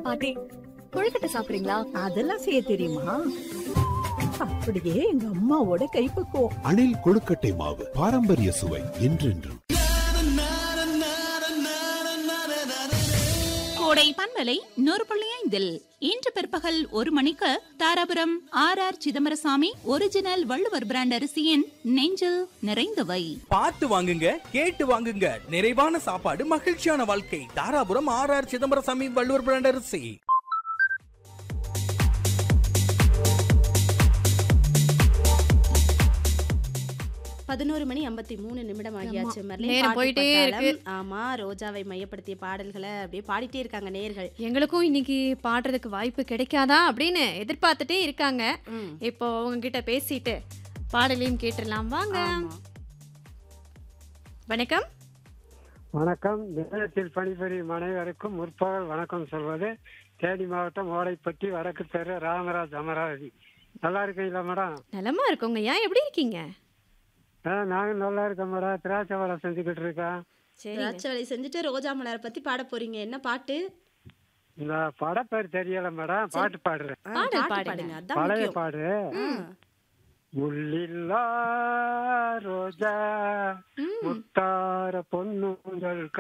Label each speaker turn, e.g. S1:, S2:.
S1: பாட்டி கொழுக்கட்டை சாப்பிடுறீங்களா
S2: அதெல்லாம் செய்ய தெரியுமா அப்படியே எங்க அம்மாவோட கைப்பக்குவம்
S3: அணில் கொழுக்கட்டை மாவு பாரம்பரிய சுவை என்றென்றும்
S4: கோடை பண்பலை நூறு புள்ளி ஐந்தில் இன்று பிற்பகல் ஒரு மணிக்கு Dharapuram R R Chidambaraswamy original Valluvar brand அரிசியின் நெஞ்சில் நிறைந்தவை
S5: பார்த்து வாங்குங்க கேட்டு வாங்குங்க நிறைவான சாப்பாடு மகிழ்ச்சியான வாழ்க்கை Dharapuram R R Chidambaraswamy Valluvar brand அரிசி
S6: பதினோரு மணி ஐம்பத்தி மூணு நிமிடம் ஆகியாச்சு மெர்லின்
S7: நேரம்
S6: பாட்டு
S7: போயிட்டே
S6: பட்டாளம்.
S7: இருக்கு.
S6: ஆமா ரோஜாவை மையப்படுத்திய பாடல்களை அப்படியே பாடிட்டே இருக்காங்க நேர்கள்
S7: எங்களுக்கும் இன்னைக்கு பாடுறதுக்கு வாய்ப்பு கிடைக்காதா அப்படின்னு எதிர்பார்த்துட்டே இருக்காங்க
S6: ம்.
S7: இப்போ உங்ககிட்ட பேசிட்டு பாடலையும் கேட்டுடலாம் வாங்க
S6: ஆமா.
S7: வணக்கம்
S8: வணக்கம் நிலையத்தில் பணிபுரியும் அனைவருக்கும் முற்பகல் வணக்கம் சொல்வது தேனி மாவட்டம் ஓடைப்பட்டி வடக்கு தெரு ராமராஜ் அமராவதி நல்லா இருக்கீங்களா மேடம்
S7: நலமா இருக்கோங்க ஏன் எப்படி இருக்கீங்க
S8: ஆ நாங்கள் நல்லா இருக்கோம் மேடம் திராட்சை வடை செஞ்சுக்கிட்டு இருக்கோம்
S7: சரி
S6: திராட்சை வேலை செஞ்சுட்டு ரோஜா மலரை பத்தி பாட போறீங்க என்ன பாட்டு
S8: இந்த படப்பேர் தெரியல மேடம் பாட்டு பாடுறேன்
S6: ஆ,
S7: பாடல்
S6: பாட்டு
S7: பாடுங்க.
S6: பாடுங்க அதான்
S8: பழைய
S6: முக்கியம்
S8: பாடு
S6: ம்.
S8: முள்ளில்லா ரோஜா முத்தார பொன்னுங்கள்